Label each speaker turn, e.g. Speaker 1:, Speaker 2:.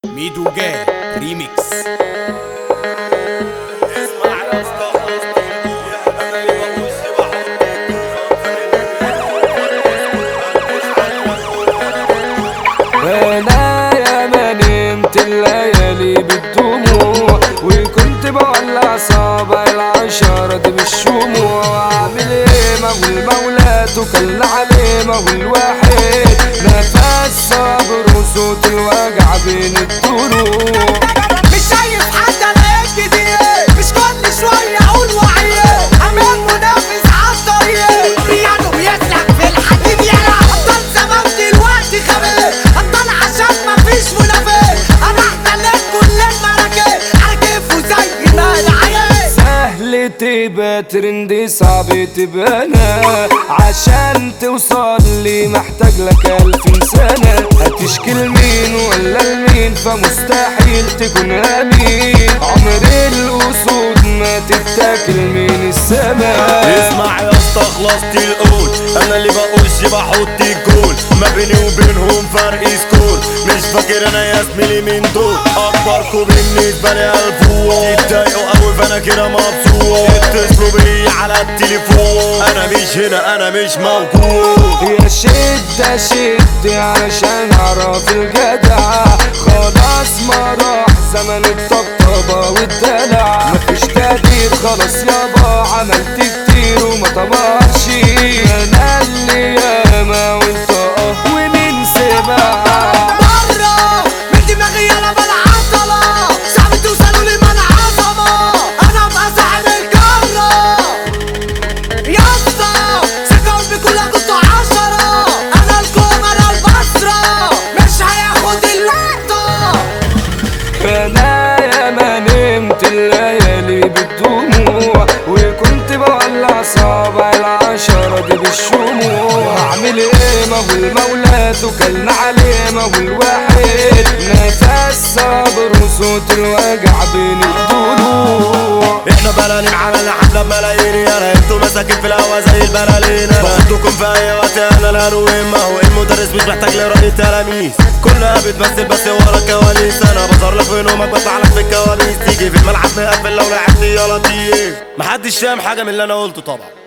Speaker 1: ميدو جاي ريميكس
Speaker 2: انا يا ما نمت الليالي بالدموع وكنت بولع صابع العشرة دي بالشموع اعمل ايه ما هو المولى توكل عليه ما هو الواحد نفس صبر وصوت الوجع بين الضلوع
Speaker 3: مش شايف حد الاقيك كتير مش كل شوية اقول وعيه امان منافس عالطريق بيانو بيسلك في الحديد يلا ابطال زمان دلوقتي خبير ابطال عشان مفيش منافس انا احتليت كل المراكب على كيفه زي ما العيال
Speaker 2: سهل تبقى ترندي صعب تبقى انا عشان توصل لي محتاج لك الفين سنة هتشكل مين ولا لمين فمستحيل تكون امين عمر الاسود ما تتاكل من السماء
Speaker 4: اسمع يا اسطى خلصت القول انا اللي بقولش بحط الجول ما بيني وبينهم فرق سكور مش فاكر انا يا زميلي من دول اكبركوا بالنسبه لي الفوق تتضايقوا قوي فانا كده مبسوط اتصلوا بيا على التليفون انا مش هنا انا مش موجود
Speaker 2: يا شدة شد علشان اعرف الجدع خلاص ما راح زمن الطبطبة والدلع مفيش تقدير خلاص يابا عملت كتير وما طمعش انا اللي ياما وانت اه ومين سبع
Speaker 3: مرة من دماغي يلا بالعضلة صعب توصلوا لي من عظمة أنا أبقى صاحب القارة يا اسطى سكون بكل كنتوا عشرة أنا الكوم أنا البصرة مش هياخد اللقطة
Speaker 2: انا يا ما نمت الليالي بالدموع وكنت بولع صابع العشرة دي بالشموع اعمل ايه ما هو المولى توكلنا عليه ما هو الواحد نفس صبر وصوت الوجع بين الضلوع
Speaker 4: احنا بلالين على الحملة بملايين يالا انتوا مساكين في الهوا زي البلالين باخدكم في اي وقت انا الهروين ما هو المدرس مش محتاج لرأي التلاميذ كلها بتمثل بس ورا الكواليس انا بظهر لك في نومك بطلع لك في الكواليس تيجي في الملعب مقفل لو لعبت يا لطيف محدش فاهم حاجة من اللي انا قلته طبعا